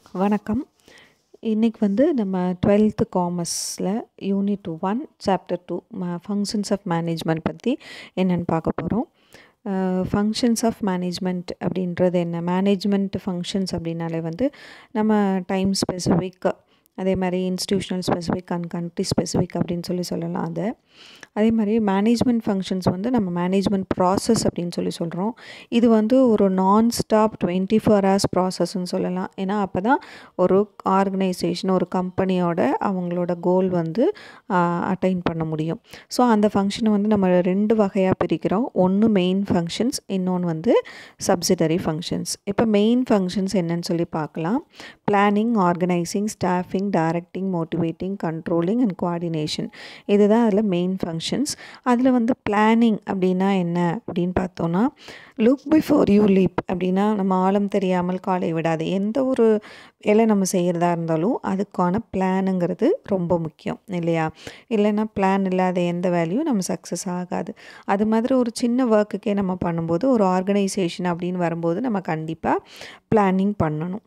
வணக்கம் இன்னைக்கு வந்து நம்ம டுவெல்த்து காமர்ஸில் unit one chapter two functions of management பற்றி என்னென்னு பார்க்க போகிறோம் ஃபங்க்ஷன்ஸ் ஆஃப் மேனேஜ்மெண்ட் அப்படின்றது என்ன மேனேஜ்மெண்ட் ஃபங்க்ஷன்ஸ் அப்படின்னாலே வந்து நம்ம டைம் ஸ்பெசிஃபிக் அதே மாதிரி institutional specific and country specific அப்படின்னு சொல்லி சொல்லலாம் அதை அதே மாதிரி மேனேஜ்மெண்ட் ஃபங்க்ஷன்ஸ் வந்து நம்ம மேனேஜ்மெண்ட் ப்ராசஸ் அப்படின்னு சொல்லி சொல்கிறோம் இது வந்து ஒரு nonstop twenty four hours ப்ராசஸ்ன்னு சொல்லலாம் ஏன்னா அப்போ தான் ஒரு ஆர்கனைசேஷன் ஒரு கம்பெனியோட அவங்களோட கோல் வந்து அட்டைன் பண்ண முடியும் ஸோ அந்த ஃபங்க்ஷனை வந்து நம்ம ரெண்டு வகையாக பிரிக்கிறோம் ஒன்று மெயின் ஃபங்க்ஷன்ஸ் இன்னொன்று வந்து சப்சிடரி ஃபங்க்ஷன்ஸ் இப்போ மெயின் ஃபங்க்ஷன்ஸ் என்னன்னு சொல்லி பார்க்கலாம் planning organising staffing directing motivating controlling and coordination இதுதான் அதில் மெயின் ஃபங்க்ஷன்ஸ் அதில் வந்து பிளானிங் அப்படின்னா என்ன அப்படின்னு பார்த்தோன்னா லுக் பிஃபோர் யூ லீப் அப்படின்னா நம்ம ஆழம் தெரியாமல் காலை விடாது எந்த ஒரு வேலை நம்ம செய்கிறதா இருந்தாலும் அதுக்கான பிளானுங்கிறது ரொம்ப முக்கியம் இல்லையா இல்லைன்னா பிளான் இல்லாத எந்த வேலையும் நம்ம சக்ஸஸ் ஆகாது அது மாதிரி ஒரு சின்ன ஒர்க்குக்கே நம்ம பண்ணும்போது ஒரு ஆர்கனைசேஷன் அப்படின்னு வரும்போது நம்ம கண்டிப்பாக பிளானிங் பண்ணணும்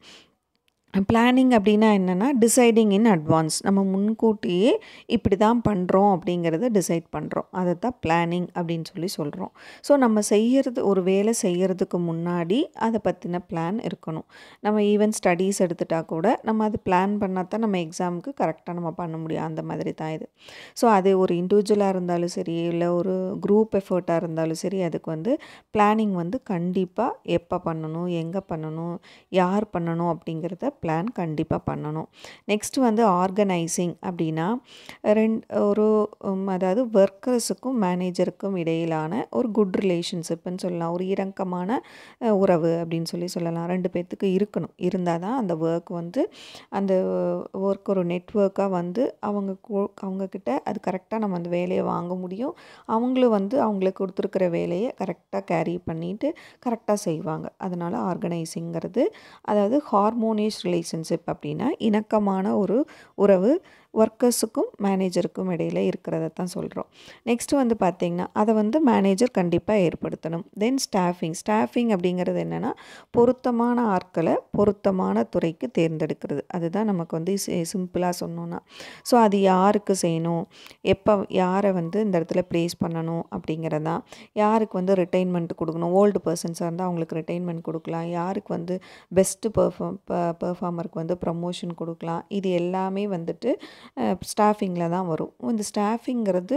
பிளானிங் அப்படின்னா என்னென்னா டிசைடிங் இன் அட்வான்ஸ் நம்ம முன்கூட்டியே இப்படி தான் பண்ணுறோம் அப்படிங்கிறத டிசைட் பண்ணுறோம் அதை தான் பிளானிங் அப்படின்னு சொல்லி சொல்கிறோம் ஸோ நம்ம செய்கிறது ஒரு வேலை செய்கிறதுக்கு முன்னாடி அதை பற்றின பிளான் இருக்கணும் நம்ம ஈவன் ஸ்டடீஸ் எடுத்துட்டால் கூட நம்ம அது பிளான் பண்ணால் தான் நம்ம எக்ஸாமுக்கு கரெக்டாக நம்ம பண்ண முடியும் அந்த மாதிரி தான் இது ஸோ அது ஒரு இண்டிவிஜுவலாக இருந்தாலும் சரி இல்லை ஒரு குரூப் எஃபர்ட்டாக இருந்தாலும் சரி அதுக்கு வந்து பிளானிங் வந்து கண்டிப்பாக எப்போ பண்ணணும் எங்கே பண்ணணும் யார் பண்ணணும் அப்படிங்கிறத பிளான் கண்டிப்பாக பண்ணணும் நெக்ஸ்ட் வந்து ஆர்கனைசிங் அப்படின்னா ரெண்டு ஒரு அதாவது ஒர்க்கர்ஸுக்கும் மேனேஜருக்கும் இடையிலான ஒரு குட் ரிலேஷன்ஷிப்னு சொல்லலாம் ஒரு இறக்கமான உறவு அப்படின்னு சொல்லி சொல்லலாம் ரெண்டு பேர்த்துக்கு இருக்கணும் இருந்தால் தான் அந்த ஒர்க் வந்து அந்த ஒர்க் ஒரு நெட்ஒர்க்காக வந்து அவங்க அவங்கக்கிட்ட அது கரெக்டாக நம்ம அந்த வேலையை வாங்க முடியும் அவங்களும் வந்து அவங்களுக்கு கொடுத்துருக்குற வேலையை கரெக்டாக கேரி பண்ணிவிட்டு கரெக்டாக செய்வாங்க அதனால் ஆர்கனைசிங்கிறது அதாவது ஹார்மோனியஸ் ரிலேஷன்ஷிப் அப்படின்னா இணக்கமான ஒரு உறவு ஒர்க்கர்ஸுக்கும் மேனேஜருக்கும் இடையில் இருக்கிறத தான் சொல்கிறோம் நெக்ஸ்ட் வந்து பார்த்திங்கன்னா அதை வந்து மேனேஜர் கண்டிப்பாக ஏற்படுத்தணும் தென் ஸ்டாஃபிங் ஸ்டாஃபிங் அப்படிங்கிறது என்னென்னா பொருத்தமான ஆட்களை பொருத்தமான துறைக்கு தேர்ந்தெடுக்கிறது அதுதான் நமக்கு வந்து சிம்பிளாக சொன்னோன்னா ஸோ அது யாருக்கு செய்யணும் எப்போ யாரை வந்து இந்த இடத்துல ப்ளேஸ் பண்ணணும் அப்படிங்கிறதான் யாருக்கு வந்து ரிட்டைன்மெண்ட் கொடுக்கணும் ஓல்டு பர்சன்ஸாக இருந்தால் அவங்களுக்கு ரிட்டைன்மெண்ட் கொடுக்கலாம் யாருக்கு வந்து பெஸ்ட்டு பர்ஃபார்ம் பர்ஃபார்மருக்கு வந்து ப்ரமோஷன் கொடுக்கலாம் இது எல்லாமே வந்துட்டு ஸ்டாஃபிங்கில் தான் வரும் இந்த ஸ்டாஃபிங்கிறது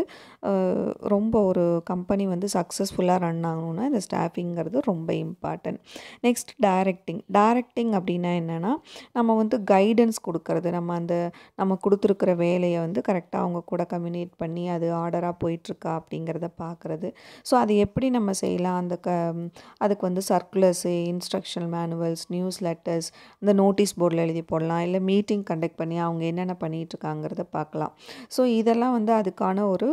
ரொம்ப ஒரு கம்பெனி வந்து சக்ஸஸ்ஃபுல்லாக ரன் ஆகணுன்னா இந்த ஸ்டாஃபிங்கிறது ரொம்ப இம்பார்ட்டன்ட் நெக்ஸ்ட் டைரக்டிங் டைரக்டிங் அப்படின்னா என்னென்னா நம்ம வந்து கைடன்ஸ் கொடுக்கறது நம்ம அந்த நம்ம கொடுத்துருக்குற வேலையை வந்து கரெக்டாக அவங்க கூட கம்யூனிகேட் பண்ணி அது ஆர்டராக போயிட்டுருக்கா அப்படிங்கிறத பார்க்குறது ஸோ அது எப்படி நம்ம செய்யலாம் அந்த க அதுக்கு வந்து circulars instructional manuals newsletters இந்த நோட்டீஸ் போர்டில் எழுதி போடலாம் இல்லை மீட்டிங் கண்டக்ட் பண்ணி அவங்க என்னென்ன பண்ணிகிட்ருக்காங்கிறத பார்க்கலாம் ஸோ இதெல்லாம் வந்து அதுக்கான ஒரு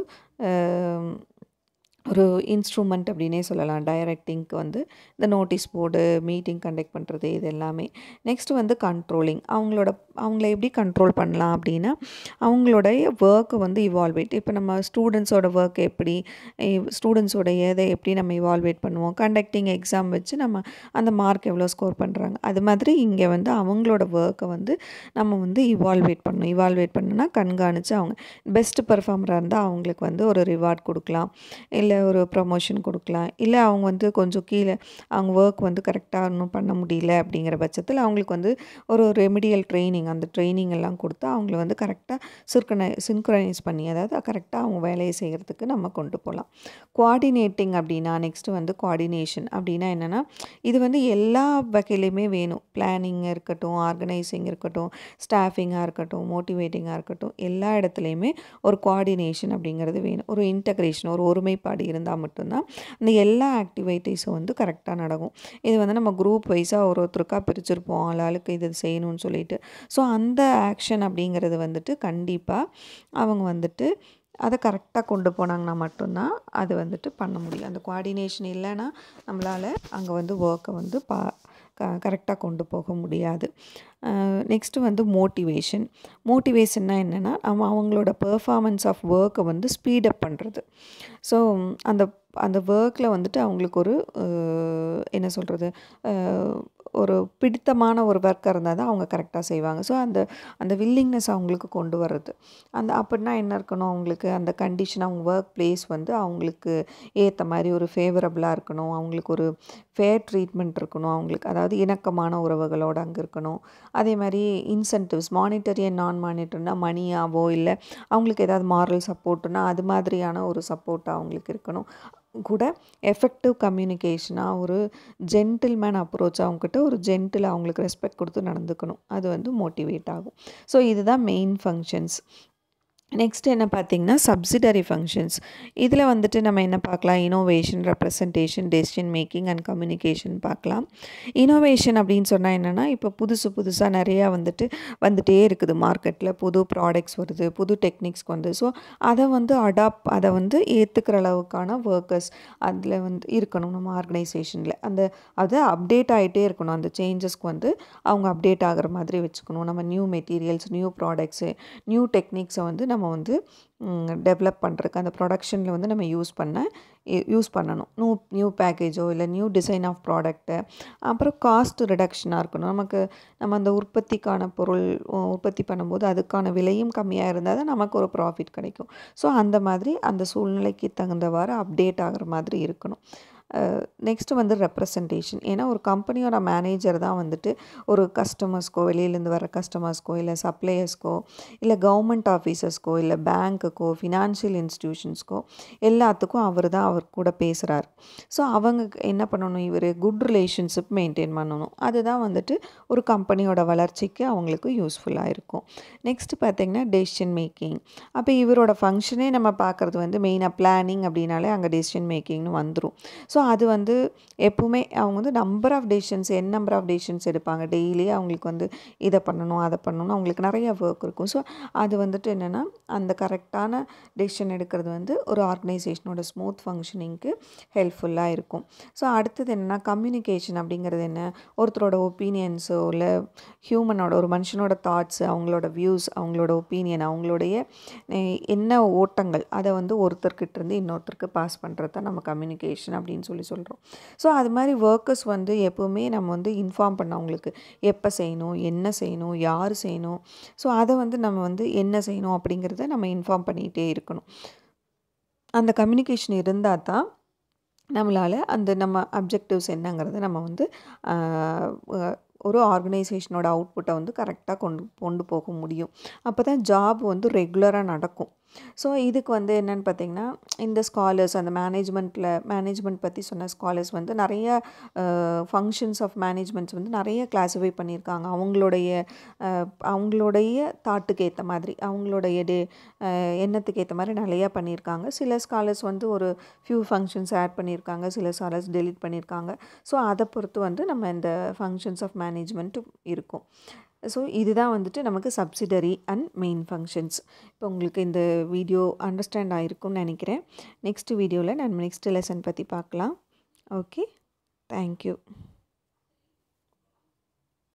ஒரு இன்ஸ்ட்ருமெண்ட் அப்படின்னே சொல்லலாம் டைரக்டிங்க்கு வந்து இந்த நோட்டீஸ் போர்டு மீட்டிங் கண்டக்ட் பண்ணுறது இது எல்லாமே நெக்ஸ்ட் வந்து கண்ட்ரோலிங் அவங்களோட அவங்கள எப்படி கண்ட்ரோல் பண்ணலாம் அப்படின்னா அவங்களுடைய ஒர்க்கை வந்து இவால்வேட் இப்போ நம்ம ஸ்டூடெண்ட்ஸோட ஒர்க் எப்படி ஸ்டூடெண்ட்ஸோட எதை எப்படி நம்ம இவால்வேட் பண்ணுவோம் கண்டக்டிங் எக்ஸாம் வச்சு நம்ம அந்த மார்க் எவ்வளோ ஸ்கோர் பண்ணுறாங்க அது மாதிரி இங்கே வந்து அவங்களோட ஒர்க்கை வந்து நம்ம வந்து இவால்வேட் பண்ணணும் இவால்வேட் பண்ணுன்னா கண்காணித்து அவங்க பெஸ்ட்டு பர்ஃபார்மராக இருந்தால் அவங்களுக்கு வந்து ஒரு ரிவார்ட் கொடுக்கலாம் இல்லை ஒரு ப்ரமோஷன் கொடுக்கலாம் இல்லை அவங்க வந்து கொஞ்சம் கீழே அவங்க ஒர்க் வந்து கரெக்டாக இன்னும் பண்ண முடியல அப்படிங்கிற பட்சத்தில் அவங்களுக்கு வந்து ஒரு ரெமிடியல் ட்ரைனிங் அந்த ட்ரைனிங் எல்லாம் கொடுத்து அவங்கள வந்து கரெக்டாக சிர்கனை சின்க்ரனைஸ் பண்ணி அதாவது கரெக்டாக அவங்க வேலையை செய்கிறதுக்கு நம்ம கொண்டு போகலாம் குவாடினேட்டிங் அப்படின்னா நெக்ஸ்ட்டு வந்து குவாடினேஷன் அப்படின்னா என்னென்னா இது வந்து எல்லா வகையிலையுமே வேணும் பிளானிங் இருக்கட்டும் ஆர்கனைசிங் இருக்கட்டும் ஸ்டாஃபிங்காக இருக்கட்டும் மோட்டிவேட்டிங்காக இருக்கட்டும் எல்லா இடத்துலையுமே ஒரு குவாடினேஷன் அப்படிங்கிறது வேணும் ஒரு இன்டகிரேஷன் ஒரு ஒருமைப்பாடு இருந்தால் மட்டும்தான் இந்த எல்லா ஆக்டிவிட்டீஸும் வந்து கரெக்டாக நடக்கும் இது வந்து நம்ம குரூப் வைஸாக ஒரு ஒருத்தருக்காக பிரிச்சிருப்போம் ஆளாளுக்கு இது செய்யணும்னு சொல்லிட்டு ஸோ அந்த ஆக்ஷன் அப்படிங்கிறது வந்துட்டு கண்டிப்பாக அவங்க வந்துட்டு அதை கரெக்டாக கொண்டு போனாங்கன்னா மட்டும்தான் அது வந்துட்டு பண்ண முடியும் அந்த குவாடினேஷன் இல்லைன்னா நம்மளால் அங்கே வந்து ஒர்க்கை வந்து பா க கரெக்டாக கொண்டு போக முடியாது நெக்ஸ்ட்டு வந்து மோட்டிவேஷன் மோட்டிவேஷன்னா என்னென்னா நம்ம அவங்களோட பெர்ஃபார்மன்ஸ் ஆஃப் ஒர்க்கை வந்து ஸ்பீடப் பண்ணுறது ஸோ அந்த அந்த ஒர்க்கில் வந்துட்டு அவங்களுக்கு ஒரு என்ன சொல்கிறது ஒரு பிடித்தமான ஒரு ஒர்க்காக இருந்தால் தான் அவங்க கரெக்டாக செய்வாங்க ஸோ அந்த அந்த வில்லிங்னஸ் அவங்களுக்கு கொண்டு வர்றது அந்த அப்படின்னா என்ன இருக்கணும் அவங்களுக்கு அந்த கண்டிஷன் அவங்க ஒர்க் பிளேஸ் வந்து அவங்களுக்கு ஏற்ற மாதிரி ஒரு ஃபேவரபுளாக இருக்கணும் அவங்களுக்கு ஒரு ஃபேர் ட்ரீட்மெண்ட் இருக்கணும் அவங்களுக்கு அதாவது இணக்கமான உறவுகளோடு அங்கே இருக்கணும் அதே மாதிரி இன்சென்டிவ்ஸ் மானிட்டரி அண்ட் நான் மானிட்டர்னா மணியாவோ இல்லை அவங்களுக்கு ஏதாவது மாரல் சப்போர்ட்னா அது மாதிரியான ஒரு சப்போர்ட் அவங்களுக்கு இருக்கணும் கூட எஃபெக்டிவ் கம்யூனிகேஷனாக ஒரு ஜென்டில்மேன் அப்ரோச் அவங்ககிட்ட ஒரு ஜென்டில் அவங்களுக்கு ரெஸ்பெக்ட் கொடுத்து நடந்துக்கணும் அது வந்து மோட்டிவேட் ஆகும் ஸோ இதுதான் மெயின் ஃபங்க்ஷன்ஸ் நெக்ஸ்ட் என்ன பார்த்தீங்கன்னா சப்சிடரி ஃபங்க்ஷன்ஸ் இதில் வந்துட்டு நம்ம என்ன பார்க்கலாம் innovation representation decision making and communication பார்க்கலாம் இனோவேஷன் அப்படின்னு சொன்னால் என்னென்னா இப்போ புதுசு புதுசாக நிறையா வந்துட்டு வந்துகிட்டே இருக்குது மார்க்கெட்டில் புது ப்ராடக்ட்ஸ் வருது புது டெக்னிக்ஸ்க்கு வந்து ஸோ அதை வந்து அடாப்ட் அதை வந்து ஏற்றுக்கிற அளவுக்கான ஒர்க்கர்ஸ் அதில் வந்து இருக்கணும் நம்ம ஆர்கனைசேஷனில் அந்த அதை அப்டேட் ஆகிட்டே இருக்கணும் அந்த சேஞ்சஸ்க்கு வந்து அவங்க அப்டேட் ஆகிற மாதிரி வச்சுக்கணும் நம்ம new materials new products new டெக்னிக்ஸை வந்து நம்ம நம்ம வந்து டெவலப் பண்ணுறதுக்கு அந்த ப்ரொடக்ஷனில் வந்து நம்ம யூஸ் பண்ண யூஸ் பண்ணணும் நியூ நியூ பேக்கேஜோ இல்லை நியூ டிசைன் ஆஃப் ப்ராடக்ட்டு அப்புறம் காஸ்ட் ரிடக்ஷனாக இருக்கணும் நமக்கு நம்ம அந்த உற்பத்திக்கான பொருள் உற்பத்தி பண்ணும்போது அதுக்கான விலையும் கம்மியாக இருந்தால் தான் நமக்கு ஒரு ப்ராஃபிட் கிடைக்கும் ஸோ அந்த மாதிரி அந்த சூழ்நிலைக்கு தகுந்தவாறு அப்டேட் ஆகிற மாதிரி இருக்கணும் நெக்ஸ்ட்டு வந்து ரெப்ரசன்டேஷன் ஏன்னா ஒரு கம்பெனியோட மேனேஜர் தான் வந்துட்டு ஒரு கஸ்டமர்ஸ்க்கோ வெளியிலேருந்து வர கஸ்டமர்ஸ்க்கோ இல்லை சப்ளையர்ஸ்க்கோ இல்லை கவர்மெண்ட் ஆஃபீஸர்ஸ்க்கோ இல்லை பேங்க்குக்கோ ஃபினான்ஷியல் இன்ஸ்டிடியூஷன்ஸ்க்கோ எல்லாத்துக்கும் அவர் தான் அவர் கூட பேசுகிறார் ஸோ அவங்க என்ன பண்ணணும் இவர் குட் ரிலேஷன்ஷிப் மெயின்டைன் பண்ணணும் அதுதான் வந்துட்டு ஒரு கம்பெனியோட வளர்ச்சிக்கு அவங்களுக்கு யூஸ்ஃபுல்லாக இருக்கும் நெக்ஸ்ட் பார்த்திங்கன்னா டெசிஷன் மேக்கிங் அப்போ இவரோட ஃபங்க்ஷனே நம்ம பார்க்குறது வந்து மெயினாக பிளானிங் அப்படின்னாலே அங்கே டெசிஷன் மேக்கிங்னு வந்துடும் ஸோ அது வந்து எப்பவுமே அவங்க வந்து நம்பர் ஆஃப் டெசிஷன்ஸ் என் நம்பர் ஆஃப் டெசிஷன்ஸ் எடுப்பாங்க டெய்லி அவங்களுக்கு வந்து இதை பண்ணணும் அதை பண்ணணும் அவங்களுக்கு நிறைய ஒர்க் இருக்கும் ஸோ அது வந்துட்டு என்னென்னா அந்த கரெக்டான டெசிஷன் எடுக்கிறது வந்து ஒரு ஆர்கனைசேஷனோட ஸ்மூத் ஃபங்க்ஷனிங்க்கு ஹெல்ப்ஃபுல்லாக இருக்கும் ஸோ அடுத்தது என்னென்னா கம்யூனிகேஷன் அப்படிங்கிறது என்ன ஒருத்தரோட ஒப்பீனியன்ஸோ இல்லை ஹியூமனோட ஒரு மனுஷனோட தாட்ஸு அவங்களோட வியூஸ் அவங்களோட ஒப்பீனியன் அவங்களுடைய என்ன ஓட்டங்கள் அதை வந்து ஒருத்தர்கிட்ட இருந்து இன்னொருத்தருக்கு பாஸ் பண்ணுறது தான் நம்ம கம்யூனிகேஷன் அப்படின்னு சொல்லி சொல்கிறோம் ஸோ அது மாதிரி ஒர்க்கர்ஸ் வந்து எப்போவுமே நம்ம வந்து இன்ஃபார்ம் பண்ண அவங்களுக்கு எப்போ செய்யணும் என்ன செய்யணும் யார் செய்யணும் ஸோ அதை வந்து நம்ம வந்து என்ன செய்யணும் அப்படிங்கிறத நம்ம இன்ஃபார்ம் பண்ணிகிட்டே இருக்கணும் அந்த கம்யூனிகேஷன் இருந்தால் தான் நம்மளால் அந்த நம்ம அப்ஜெக்டிவ்ஸ் என்னங்கிறத நம்ம வந்து ஒரு ஆர்கனைசேஷனோட அவுட்புட்டை வந்து கரெக்டாக கொண்டு கொண்டு போக முடியும் அப்போ தான் ஜாப் வந்து ரெகுலராக நடக்கும் ஸோ இதுக்கு வந்து என்னென்னு பார்த்திங்கன்னா இந்த ஸ்காலர்ஸ் அந்த மேனேஜ்மெண்ட்டில் மேனேஜ்மெண்ட் பற்றி சொன்ன ஸ்காலர்ஸ் வந்து நிறைய ஃபங்க்ஷன்ஸ் ஆஃப் மேனேஜ்மெண்ட்ஸ் வந்து நிறைய கிளாஸிஃபை பண்ணியிருக்காங்க அவங்களுடைய அவங்களுடைய தாட்டுக்கு ஏற்ற மாதிரி அவங்களுடைய டே எண்ணத்துக்கு ஏற்ற மாதிரி நிறையா பண்ணியிருக்காங்க சில ஸ்காலர்ஸ் வந்து ஒரு ஃபியூ ஃபங்க்ஷன்ஸ் ஆட் பண்ணியிருக்காங்க சில ஸ்காலர்ஸ் டெலிட் பண்ணியிருக்காங்க ஸோ அதை பொறுத்து வந்து நம்ம இந்த ஃபங்க்ஷன்ஸ் ஆஃப் மேனேஜ்மெண்ட்டு இருக்கும் ஸோ இதுதான் வந்துட்டு நமக்கு சப்சிடரி அண்ட் மெயின் ஃபங்க்ஷன்ஸ் இப்போ உங்களுக்கு இந்த வீடியோ அண்டர்ஸ்டாண்ட் ஆகிருக்கும்னு நினைக்கிறேன் நெக்ஸ்ட் வீடியோவில் நான் நெக்ஸ்ட் லெசன் பற்றி பார்க்கலாம் ஓகே தேங்க்யூ